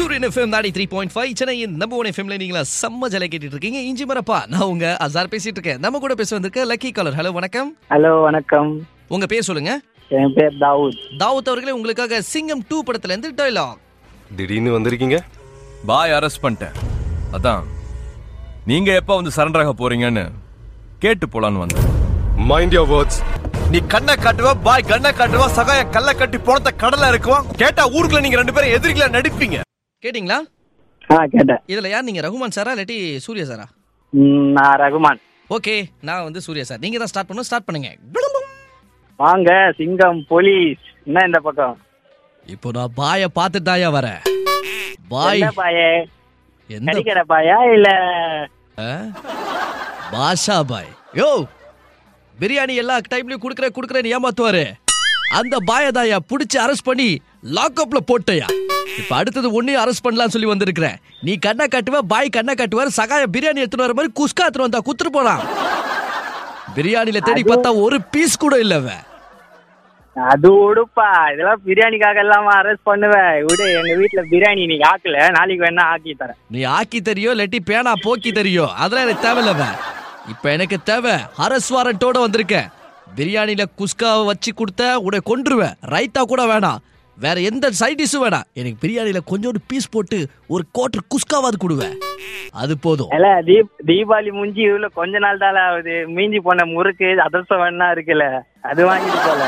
சூரியன் எஃப்எம் நாடி three point five சென்னையின் நம்ப ஒன் எஃப்எம்ல நீங்களா செம்ம ஜலை கேட்டுட்டு இருக்கீங்க இஞ்சி மரப்பா நான் உங்க அசார் பேசிட்டு இருக்கேன் நம்ம கூட பேச வந்திருக்க லக்கி காலர் ஹலோ வணக்கம் ஹலோ வணக்கம் உங்க பேர் சொல்லுங்க என் பேர் தாவூத் தாவூத் அவர்களே உங்களுக்காக சிங்கம் டூ படத்துல இருந்து டைலாக் திடீர்னு வந்திருக்கீங்க பாய் அரெஸ்ட் பண்ணிட்டேன் அதான் நீங்க எப்ப வந்து சரண்டர் ஆக போறீங்கன்னு கேட்டு போலான்னு வந்தேன் மைண்ட் யோர் வேர்ட்ஸ் நீ கண்ணை காட்டுவ பாய் கண்ணை காட்டுவா சகாய கல்ல கட்டி போனத கடல்ல இருக்குவான் கேட்டா ஊருக்குள்ள நீங்க ரெண்டு பேரும் எதிரிகளா நடிப்பீங்க கேட்டிங்களா ஆ கேட்டேன் இதுல யார் நீங்க ரகுமான் சாரா இல்லாட்டி சூர்யா சாரா ம், நான் ரகுமான் ஓகே நான் வந்து சூர்யா சார் நீங்க தான் ஸ்டார்ட் பண்ணணும் ஸ்டார்ட் பண்ணுங்க வாங்க சிங்கம் போலீஸ் என்ன இந்த பக்கம் இப்போ நான் பாய பார்த்துட்டாயா வரேன் பாய் என்ன பாயே எந்த கடிக்கிற பாயா இல்ல ஆ? பாஷா பாய் யோ பிரியாணி எல்லா டைம்லயும் குடுக்கற குடுக்கறேன்னு ஏமாத்துவாரு அந்த பாயதாயா புடிச்சு அரெஸ்ட் பண்ணி லாக்அப்ல போட்டயா இப்ப அடுத்தது ஒன்னையும் அரெஸ்ட் பண்ணலாம்னு சொல்லி வந்திருக்கிறேன் நீ கண்ணை காட்டுவ பாய் கண்ணை காட்டுவார் சகாய பிரியாணி எடுத்துட்டு வர மாதிரி குஸ்கா எடுத்துட்டு வந்தா குத்துட்டு போறான் பிரியாணில தேடி பார்த்தா ஒரு பீஸ் கூட இல்ல அவன் அது உடுப்பா இதெல்லாம் பிரியாணிக்காக இல்லாம அரெஸ்ட் பண்ணுவேன் விடு எங்க வீட்ல பிரியாணி நீங்க ஆக்கல நாளைக்கு வேணா ஆக்கி தரேன் நீ ஆக்கி தெரியும் இல்லாட்டி பேனா போக்கி தெரியும் அதெல்லாம் எனக்கு தேவையில்லவ இப்ப எனக்கு தேவை அரஸ் வாரண்டோட வந்திருக்கேன் பிரியாணில குஸ்காவை வச்சு கொடுத்த உடைய கொன்றுவேன் ரைத்தா கூட வேணாம் வேற எந்த சைட் டிஷ்ஷும் வேணாம் எனக்கு பிரியாணில கொஞ்சோண்டு பீஸ் போட்டு ஒரு கோட்டர் குஸ்காவாது கொடுவேன் அது போதும் இல்ல தீப் தீபாவளி முடிஞ்சு இவ்வளவு கொஞ்ச நாள் தான் ஆகுது மீஞ்சி போன முறுக்கு அதிர்ஷ்டம் வேணா இருக்குல்ல அது வாங்கிட்டு போல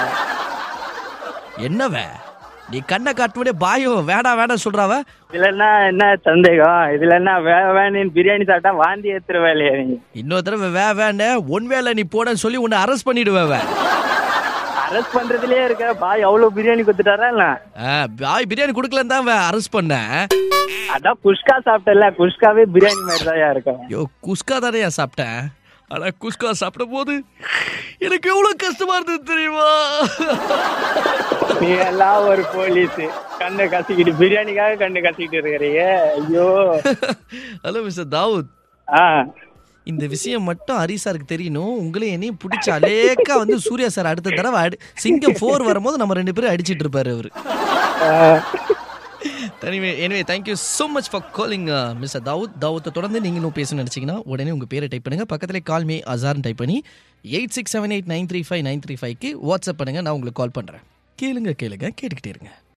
என்னவ நீ கண்ணை காட்டுவனே பாயும் வேணாம் வேணாம் சொல்றாவ இதுல என்ன என்ன சந்தேகம் இதுல என்ன வே வேணுன்னு பிரியாணி சாப்பிட்டா வாந்தி ஏத்துருவே இல்லையா நீங்க இன்னொரு தடவை வே வேண ஒன் வேலை நீ போடன்னு சொல்லி உன்னை அரெஸ்ட் பண்ணிடுவேன் அரெஸ்ட் பண்றதுலயே இருக்க பாய் அவ்வளவு பிரியாணி கொடுத்துட்டாரா இல்ல பாய் பிரியாணி கொடுக்கலன்னு தான் அரெஸ்ட் பண்ணேன் அதான் குஷ்கா சாப்பிட்டல குஷ்காவே பிரியாணி மாதிரி தான் இருக்கும் ஐயோ குஸ்கா தானே சாப்பிட்டேன் ஆனா குஸ்கா சாப்பிட்ட போது எனக்கு எவ்வளவு கஷ்டமா இருந்தது தெரியுமா நீ எல்லாம் ஒரு போலீஸ் கண்ணை கசிக்கிட்டு பிரியாணிக்காக கண்ணு கசிக்கிட்டு இருக்கிறீங்க ஐயோ ஹலோ மிஸ்டர் தாவூத் ஆ இந்த விஷயம் மட்டும் ஹரிசாருக்கு தெரியணும் உங்களையும் என்னையும் பிடிச்ச அலேக்கா வந்து சூர்யா சார் அடுத்த தடவை அடி சிங்கம் ஃபோர் வரும்போது நம்ம ரெண்டு பேரும் அடிச்சிட்டு இருப்பாரு அவரு தனிவே எனவே thank you so much for calling mister Dawood தாவூத்தை தொடர்ந்து நீங்க இன்னும் பேசணும்னு நினச்சிங்கன்னா உடனே உங்கள் பேரை டைப் பண்ணுங்க பக்கத்தில் கால் மீ அசார்னு டைப் பண்ணி eight six seven eight nine three five nine three ஃபைவ்க்கு வாட்ஸ்அப் பண்ணுங்க நான் உங்களுக்கு கால் பண்ணுறேன் கேளுங்க கேளுங்க கேட்டுக்கிட்டே இருங்க